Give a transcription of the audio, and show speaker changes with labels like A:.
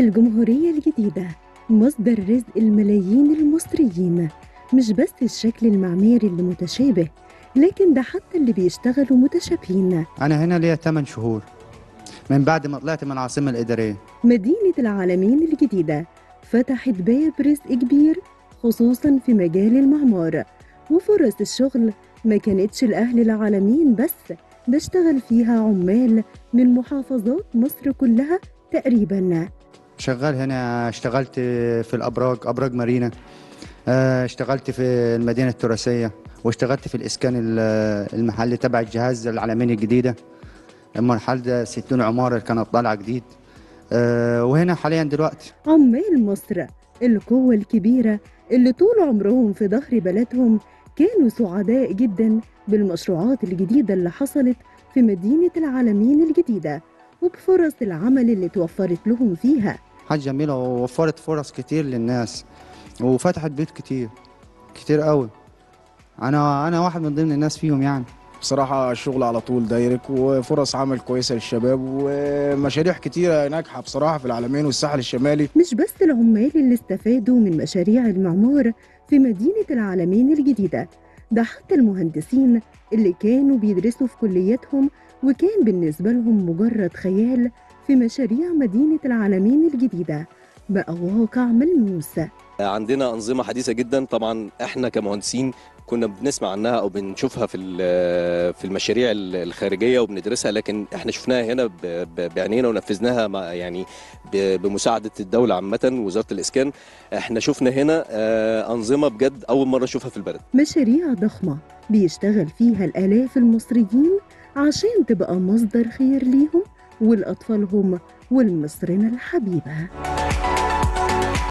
A: الجمهورية الجديدة مصدر رزق الملايين المصريين مش بس الشكل المعماري اللي متشابه لكن ده حتى اللي بيشتغلوا متشابهين
B: أنا هنا ليا 8 شهور من بعد ما طلعت من العاصمة الإدارية
A: مدينة العالمين الجديدة فتحت باب رزق كبير خصوصا في مجال المعمار وفرص الشغل ما كانتش لأهل العالمين بس ده اشتغل فيها عمال من محافظات مصر كلها تقريبا
B: شغال هنا اشتغلت في الأبراج أبراج مارينا آه، اشتغلت في المدينة التراثية واشتغلت في الإسكان ال- المحلي تبع الجهاز العالمين الجديدة المرحلة ده 60 عمارة كانت طالعة جديد آه، وهنا حاليا دلوقتي
A: عمال مصر القوة الكبيرة اللي طول عمرهم في ظهر بلدهم كانوا سعداء جدا بالمشروعات الجديدة اللي حصلت في مدينة العالمين الجديدة وبفرص العمل اللي توفرت لهم فيها
B: حاجة جميلة ووفرت فرص كتير للناس وفتحت بيوت كتير كتير قوي أنا أنا واحد من ضمن الناس فيهم يعني
C: بصراحة الشغل على طول دايرك وفرص عمل كويسة للشباب ومشاريع كتيرة ناجحة بصراحة في العالمين والساحل الشمالي
A: مش بس العمال اللي استفادوا من مشاريع المعمار في مدينة العالمين الجديدة ده حتى المهندسين اللي كانوا بيدرسوا في كلياتهم وكان بالنسبة لهم مجرد خيال في مشاريع مدينة العالمين الجديدة بقى واقع ملموس
D: عندنا أنظمة حديثة جدا طبعا احنا كمهندسين كنا بنسمع عنها او بنشوفها في ال- في المشاريع الخارجيه وبندرسها لكن احنا شفناها هنا ب- ب- بعينينا ونفذناها مع يعني ب- بمساعده الدوله عامه وزاره الاسكان احنا شفنا هنا آه، انظمه بجد اول مره اشوفها في البلد
A: مشاريع ضخمة بيشتغل فيها الآلاف المصريين عشان تبقى مصدر خير ليهم ولأطفالهم ولمصرنا الحبيبة